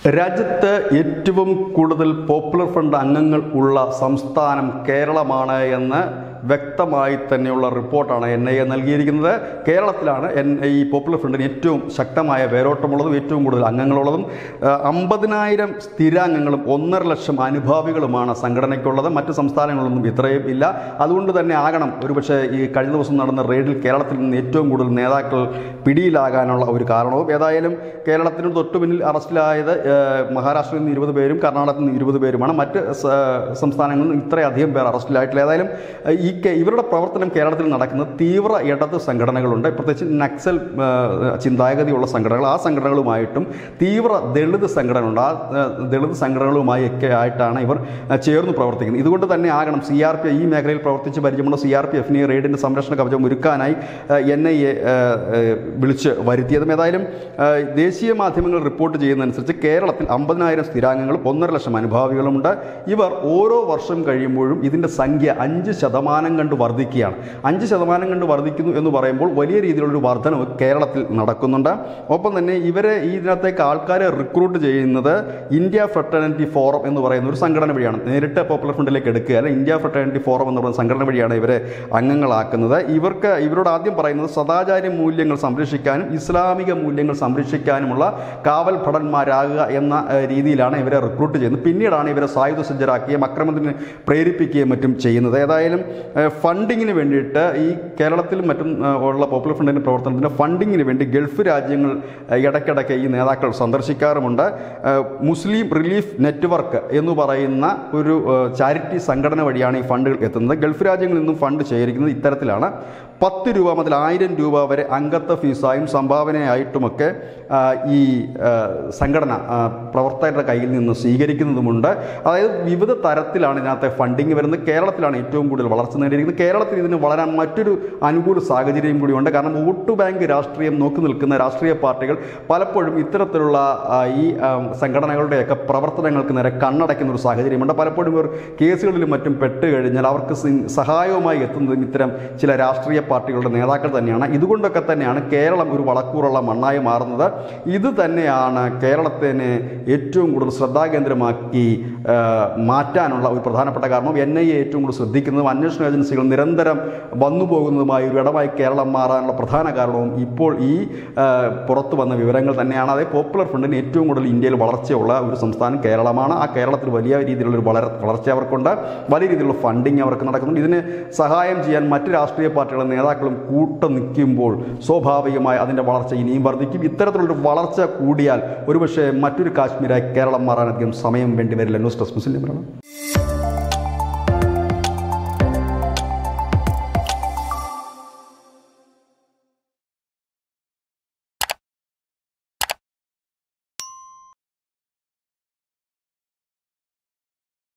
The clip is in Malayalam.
രാജ്യത്ത് ഏറ്റവും കൂടുതൽ പോപ്പുലർ ഫ്രണ്ട് അംഗങ്ങൾ ഉള്ള സംസ്ഥാനം കേരളമാണ് എന്ന് വ്യക്തമായി തന്നെയുള്ള റിപ്പോർട്ടാണ് എൻ ഐ എ നൽകിയിരിക്കുന്നത് കേരളത്തിലാണ് എൻ ഈ പോപ്പുലർ ഫ്രണ്ടിന് ഏറ്റവും ശക്തമായ വേരോട്ടമുള്ളതും ഏറ്റവും കൂടുതൽ അംഗങ്ങളുള്ളതും ആ, അമ്പതിനായിരം സ്ഥിരാംഗങ്ങളും ഒന്നര ലക്ഷം അനുഭാവികളുമാണ് സംഘടനയ്ക്കുള്ളത് മറ്റ് സംസ്ഥാനങ്ങളിലൊന്നും ഇത്രയും ഇല്ല അതുകൊണ്ട് തന്നെ ആകണം ഒരുപക്ഷെ ഈ കഴിഞ്ഞ ദിവസം നടന്ന റെയ്ഡിൽ കേരളത്തിൽ നിന്ന് ഏറ്റവും കൂടുതൽ നേതാക്കൾ പിടിയിലാകാനുള്ള ഒരു കാരണവും ഏതായാലും കേരളത്തിന് തൊട്ടു പിന്നിൽ അറസ്റ്റിലായത് ഏഹ്, മഹാരാഷ്ട്രയിൽ നിന്ന് ഇരുപത് പേരും കർണാടകത്തിൽ നിന്ന് ഇരുപത് പേരുമാണ് മറ്റ് സ- സംസ്ഥാനങ്ങളിൽ നിന്ന് ഇത്രയധികം പേർ അറസ്റ്റിലായിട്ടില്ല ഏതായാലും ഏഹ്, ഈ കെ- ഇവരുടെ പ്രവർത്തനം കേരളത്തിൽ നടക്കുന്നത് തീവ്ര ഇടത് സംഘടനകളുണ്ട് പ്രത്യേകിച്ച് നക്സൽ ഏഹ്, ചിന്താഗതിയുള്ള സംഘടനകൾ ആ സംഘടനകളുമായിട്ടും തീവ്ര ദളിത് സംഘടനകളുണ്ട് ആ ഏഹ്, ദളിത് സംഘടനകളുമായി ഒക്കെ ആയിട്ടാണ് ഇവർ ഏഹ്, ചേർന്ന് പ്രവർത്തിക്കുന്നത് ഇതുകൊണ്ട് തന്നെ ആകണം സി ആർ പി ഈ മേഖലയിൽ പ്രവർത്തിച്ച് പരിചയമുള്ള സി ആർ പി എഫിനെ റെയ്ഡിൻ്റെ സംരക്ഷണ കവചം ഒരുക്കാനായി എൻ ഐ എ വിളിച്ച് വരുത്തിയതും ഏതായാലും ഏഹ്, ദേശീയ മാധ്യമങ്ങൾ റിപ്പോർട്ട് ചെയ്യുന്നതനുസരിച്ച് കേരളത്തിൽ അമ്പതിനായിരം സ്ഥിരാംഗങ്ങളും ഒന്നര ലക്ഷം അനുഭാവികളുമുണ്ട് ഇവർ ഓരോ വർഷം കഴിയുമ്പോഴും ഇതിൻ്റെ സംഖ്യ അഞ്ച് ശതമാനം കണ്ട് വർദ്ധിക്കുകയാണ് അഞ്ച് ശതമാനം കണ്ട് വർദ്ധിക്കുന്നു എന്ന് പറയുമ്പോൾ വലിയ രീതിയിലുള്ളൊരു വർധനവ് കേരളത്തിൽ നടക്കുന്നുണ്ട് ഒപ്പം തന്നെ ഇവരെ ഈ ഇതിനകത്തേക്ക് ആൾക്കാരെ റിക്രൂട്ട് ചെയ്യുന്നത് ഇന്ത്യ ഫ്രട്ടേണിറ്റി ഫോറം എന്ന് പറയുന്ന ഒരു സംഘടന വഴിയാണ് നേരിട്ട് പോപ്പുലർ ഫ്രണ്ടിലേക്ക് എടുക്കുക അല്ലെ ഇന്ത്യ ഫ്രട്ടേണിറ്റി ഫോറം എന്ന് പറയുന്ന സംഘടന വഴിയാണ് ഇവരെ അംഗങ്ങളാക്കുന്നത് ഇവർക്ക് ഇവരോട് ആദ്യം പറയുന്നത് സദാചാര മൂല്യങ്ങൾ സംരക്ഷിക്കാനും ഇസ്ലാമിക മൂല്യങ്ങൾ സംരക്ഷിക്കാനുമുള്ള കാവൽ ഭടന്മാരാകുക എന്ന ഏഹ്, രീതിയിലാണ് ഇവരെ റിക്രൂട്ട് ചെയ്യുന്നത് പിന്നീടാണ് ഇവരെ സായുധ സജ്ജരാക്കുകയും അക്രമത്തിന് പ്രേരിപ്പിക്കുകയും മറ്റും ചെയ്യുന്നത് ഏതായാലും ഏഹ്, ഫണ്ടിങ്ങിന് വേണ്ടിയിട്ട് ഈ കേരളത്തിലും മറ്റും ഏഹ്, ഉള്ള പോപ്പുലർ ഫ്രണ്ടിൻ്റെ പ്രവർത്തനത്തിന് ഫണ്ടിങ്ങിന് വേണ്ടി ഗൾഫ് രാജ്യങ്ങൾ ഏഹ്, ഇടയ്ക്കിടയ്ക്ക് ഈ നേതാക്കൾ സന്ദർശിക്കാറുമുണ്ട് ഏഹ്, മുസ്ലിം റിലീഫ് നെറ്റ്വർക്ക് എന്ന് പറയുന്ന ഒരു ഏഹ്, ചാരിറ്റി സംഘടന വഴിയാണ് ഈ ഫണ്ടുകൾ എത്തുന്നത് ഗൾഫ് രാജ്യങ്ങളിൽ നിന്നും ഫണ്ട് ശേഖരിക്കുന്നത് ഇത്തരത്തിലാണ് പത്ത് രൂപ മുതൽ ആയിരം രൂപ വരെ അംഗത്വ ഫീസായും സംഭാവനയായിട്ടുമൊക്കെ ആ, ഈ ആ, സംഘടന ആ, പ്രവർത്തകരുടെ കയ്യിൽ നിന്ന് സ്വീകരിക്കുന്നതുമുണ്ട് അതായത് വിവിധ തരത്തിലാണ് ഇതിനകത്തെ ഫണ്ടിങ് വരുന്നത് കേരളത്തിലാണ് ഏറ്റവും കൂടുതൽ വളർച്ച നേടിയിരിക്കുന്നത് കേരളത്തിൽ ഇതിന് വളരാൻ മറ്റൊരു അനുകൂല സാഹചര്യം കൂടിയുണ്ട് കാരണം വോട്ട് ബാങ്ക് രാഷ്ട്രീയം നോക്കി നിൽക്കുന്ന രാഷ്ട്രീയ പാർട്ടികൾ പലപ്പോഴും ഇത്തരത്തിലുള്ള ആ, ഈ ആ, സംഘടനകളുടെയൊക്കെ പ്രവർത്തനങ്ങൾക്ക് നേരെ കണ്ണടയ്ക്കുന്ന ഒരു സാഹചര്യമുണ്ട് പലപ്പോഴും ഇവർ കേസുകളിലും മറ്റും പെട്ട് കഴിഞ്ഞാൽ അവർക്ക് സി- സഹായവുമായി എത്തുന്നതും ഇത്തരം ചില രാഷ്ട്രീയ പാർട്ടികളുടെ നേതാക്കൾ തന്നെയാണ് ഇതുകൊണ്ടൊക്കെ തന്നെയാണ് കേരളം ഒരു വളക്കൂറുള്ള മണ്ണായി മാറുന്നത് ഇത് തന്നെയാണ് കേരളത്തിനെ ഏറ്റവും കൂടുതൽ ശ്രദ്ധാകേന്ദ്രമാക്കി ആ, മാറ്റാനുള്ള ഒരു പ്രധാനപ്പെട്ട കാരണം എൻ ഐ എ ഏറ്റവും കൂടുതൽ ശ്രദ്ധിക്കുന്നതും അന്വേഷണ ഏജൻസികൾ നിരന്തരം വന്നു പോകുന്നതുമായ ഒരു ഇടമായി കേരളം മാറാനുള്ള പ്രധാന കാരണവും ഇപ്പോൾ ഈ ആ, പുറത്തു വന്ന വിവരങ്ങൾ തന്നെയാണ് അതേ പോപ്പുലർ ഫ്രണ്ടിന് ഏറ്റവും കൂടുതൽ ഇന്ത്യയിൽ വളർച്ചയുള്ള ഒരു സംസ്ഥാനം കേരളമാണ് ആ കേരളത്തിൽ വലിയ രീതിയിലുള്ള ഒരു വളർ വളർച്ച അവർക്കുണ്ട് വലിയ രീതിയിലുള്ള ഫണ്ടിങ് അവർക്ക് നടക്കുന്നുണ്ട് ഇതിന് സഹായം ചെയ്യാൻ മറ്റ് രാഷ്ട്രീയ പാർട്ടികളുടെ നേതാക്കളും കൂട്ടം നിൽക്കുമ്പോൾ സ്വാഭാവികമായി അതിൻ്റെ വളർച്ച ഇനിയും വർദ്ധിക്കും ഇത്തരത്തിലുള്ളൊരു വളർച്ച കൂടിയാൽ ഒരുപക്ഷെ മറ്റൊരു കാശ്മീരായി കേരളം മാറാൻ അധികം സമയം വേണ്ടി വരില്ല ന്യൂസ് ഡെസ്ക് മുസ്ലിം